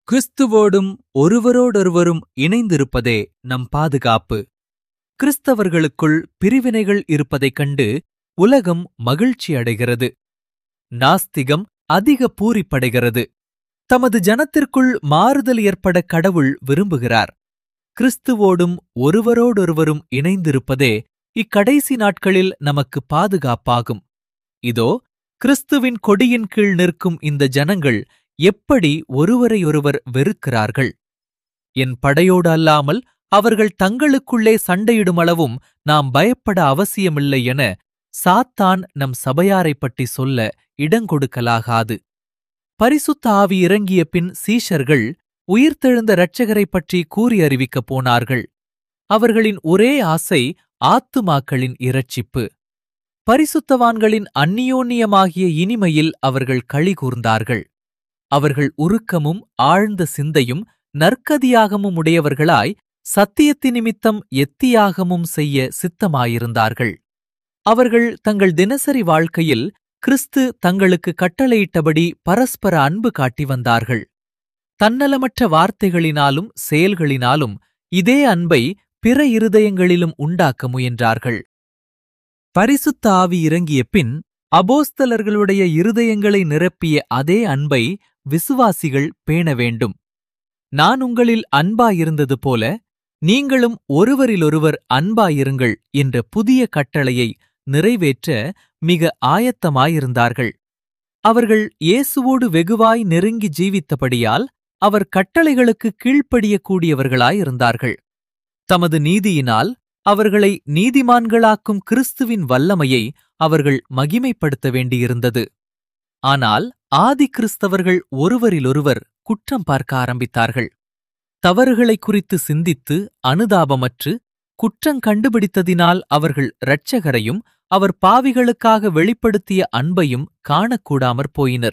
கிறிஸ்துவோடும் ஒருவரோடொருவரும் இணைந்திருப்பதே நம் பாதுகாப்பு கிறிஸ்தவர்களுக்குள் பிரிவினைகள் இருப்பதைக் கண்டு உலகம் மகிழ்ச்சி அடைகிறது நாஸ்திகம் அதிக பூரிப்படைகிறது தமது ஜனத்திற்குள் மாறுதல் ஏற்பட கடவுள் விரும்புகிறார் கிறிஸ்துவோடும் ஒருவரோடொருவரும் இணைந்திருப்பதே இக்கடைசி நாட்களில் நமக்கு பாதுகாப்பாகும் இதோ கிறிஸ்துவின் கொடியின் கீழ் நிற்கும் இந்த ஜனங்கள் எப்படி ஒருவரையொருவர் வெறுக்கிறார்கள் என் படையோடு அல்லாமல் அவர்கள் தங்களுக்குள்ளே சண்டையிடுமளவும் நாம் பயப்பட அவசியமில்லை என சாத்தான் நம் சபையாரைப் பற்றி சொல்ல இடங்கொடுக்கலாகாது பரிசுத்த ஆவி இறங்கிய பின் சீஷர்கள் உயிர்த்தெழுந்த இரட்சகரைப் பற்றி கூறி அறிவிக்கப் போனார்கள் அவர்களின் ஒரே ஆசை ஆத்துமாக்களின் இரட்சிப்பு பரிசுத்தவான்களின் அந்நியோன்னியமாகிய இனிமையில் அவர்கள் களி கூர்ந்தார்கள் அவர்கள் உருக்கமும் ஆழ்ந்த சிந்தையும் நற்கதியாகமும் உடையவர்களாய் சத்தியத்தி நிமித்தம் எத்தியாகமும் செய்ய சித்தமாயிருந்தார்கள் அவர்கள் தங்கள் தினசரி வாழ்க்கையில் கிறிஸ்து தங்களுக்கு கட்டளையிட்டபடி பரஸ்பர அன்பு காட்டி வந்தார்கள் தன்னலமற்ற வார்த்தைகளினாலும் செயல்களினாலும் இதே அன்பை பிற இருதயங்களிலும் உண்டாக்க முயன்றார்கள் பரிசுத்த ஆவி இறங்கிய பின் அபோஸ்தலர்களுடைய இருதயங்களை நிரப்பிய அதே அன்பை விசுவாசிகள் பேண வேண்டும் நான் உங்களில் அன்பாயிருந்தது போல நீங்களும் ஒருவரிலொருவர் அன்பாயிருங்கள் என்ற புதிய கட்டளையை நிறைவேற்ற மிக ஆயத்தமாயிருந்தார்கள் அவர்கள் இயேசுவோடு வெகுவாய் நெருங்கி ஜீவித்தபடியால் அவர் கட்டளைகளுக்கு கீழ்ப்படியக்கூடியவர்களாயிருந்தார்கள் தமது நீதியினால் அவர்களை நீதிமான்களாக்கும் கிறிஸ்துவின் வல்லமையை அவர்கள் மகிமைப்படுத்த வேண்டியிருந்தது ஆனால் ஆதி கிறிஸ்தவர்கள் ஒருவரிலொருவர் குற்றம் பார்க்க ஆரம்பித்தார்கள் தவறுகளை குறித்து சிந்தித்து அனுதாபமற்று குற்றங் கண்டுபிடித்ததினால் அவர்கள் இரட்சகரையும் அவர் பாவிகளுக்காக வெளிப்படுத்திய அன்பையும் காணக்கூடாமற் போயினர்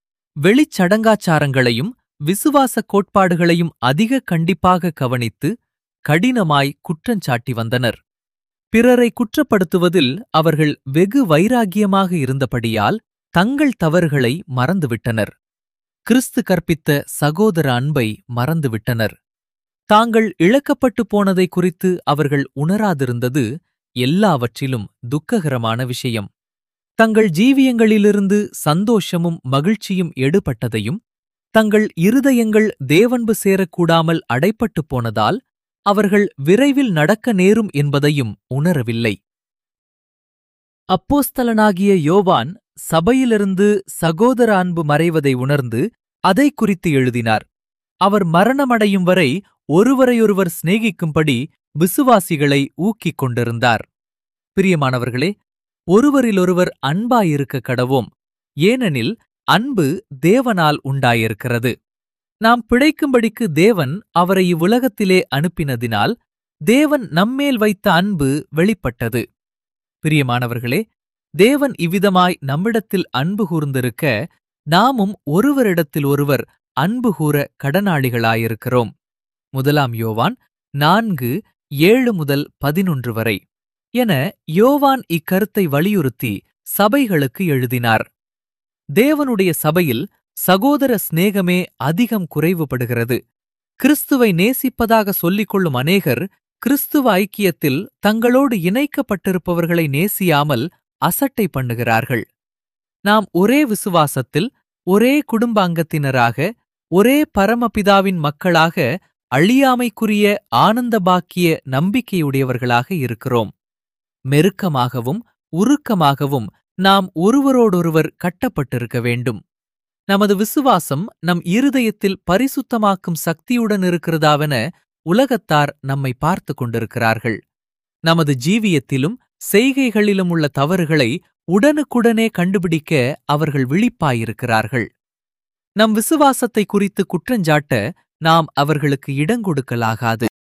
வெளிச்சடங்காச்சாரங்களையும் விசுவாச கோட்பாடுகளையும் அதிக கண்டிப்பாக கவனித்து கடினமாய் குற்றஞ்சாட்டி வந்தனர் பிறரை குற்றப்படுத்துவதில் அவர்கள் வெகு வைராகியமாக இருந்தபடியால் தங்கள் தவறுகளை மறந்துவிட்டனர் கிறிஸ்து கற்பித்த சகோதர அன்பை மறந்துவிட்டனர் தாங்கள் இழக்கப்பட்டு போனதை குறித்து அவர்கள் உணராதிருந்தது எல்லாவற்றிலும் துக்ககரமான விஷயம் தங்கள் ஜீவியங்களிலிருந்து சந்தோஷமும் மகிழ்ச்சியும் எடுபட்டதையும் தங்கள் இருதயங்கள் தேவன்பு சேரக்கூடாமல் அடைப்பட்டுப் போனதால் அவர்கள் விரைவில் நடக்க நேரும் என்பதையும் உணரவில்லை அப்போஸ்தலனாகிய யோவான் சபையிலிருந்து சகோதர அன்பு மறைவதை உணர்ந்து அதை குறித்து எழுதினார் அவர் மரணமடையும் வரை ஒருவரையொருவர் சிநேகிக்கும்படி விசுவாசிகளை ஊக்கிக் கொண்டிருந்தார் பிரியமானவர்களே ஒருவரிலொருவர் அன்பாயிருக்க கடவோம் ஏனெனில் அன்பு தேவனால் உண்டாயிருக்கிறது நாம் பிழைக்கும்படிக்கு தேவன் அவரை இவ்வுலகத்திலே அனுப்பினதினால் தேவன் நம்மேல் வைத்த அன்பு வெளிப்பட்டது பிரியமானவர்களே தேவன் இவ்விதமாய் நம்மிடத்தில் அன்பு கூர்ந்திருக்க நாமும் ஒருவரிடத்தில் ஒருவர் அன்பு கூற கடனாளிகளாயிருக்கிறோம் முதலாம் யோவான் நான்கு ஏழு முதல் பதினொன்று வரை என யோவான் இக்கருத்தை வலியுறுத்தி சபைகளுக்கு எழுதினார் தேவனுடைய சபையில் சகோதர சிநேகமே அதிகம் குறைவுபடுகிறது கிறிஸ்துவை நேசிப்பதாக சொல்லிக் கொள்ளும் அநேகர் கிறிஸ்துவ ஐக்கியத்தில் தங்களோடு இணைக்கப்பட்டிருப்பவர்களை நேசியாமல் அசட்டை பண்ணுகிறார்கள் நாம் ஒரே விசுவாசத்தில் ஒரே குடும்ப அங்கத்தினராக ஒரே பரமபிதாவின் மக்களாக அழியாமைக்குரிய ஆனந்த பாக்கிய நம்பிக்கையுடையவர்களாக இருக்கிறோம் மெருக்கமாகவும் உருக்கமாகவும் நாம் ஒருவரோடொருவர் கட்டப்பட்டிருக்க வேண்டும் நமது விசுவாசம் நம் இருதயத்தில் பரிசுத்தமாக்கும் சக்தியுடன் இருக்கிறதாவென உலகத்தார் நம்மை பார்த்து கொண்டிருக்கிறார்கள் நமது ஜீவியத்திலும் செய்கைகளிலும் உள்ள தவறுகளை உடனுக்குடனே கண்டுபிடிக்க அவர்கள் விழிப்பாயிருக்கிறார்கள் நம் விசுவாசத்தை குறித்து குற்றஞ்சாட்ட நாம் அவர்களுக்கு இடங்கொடுக்கலாகாது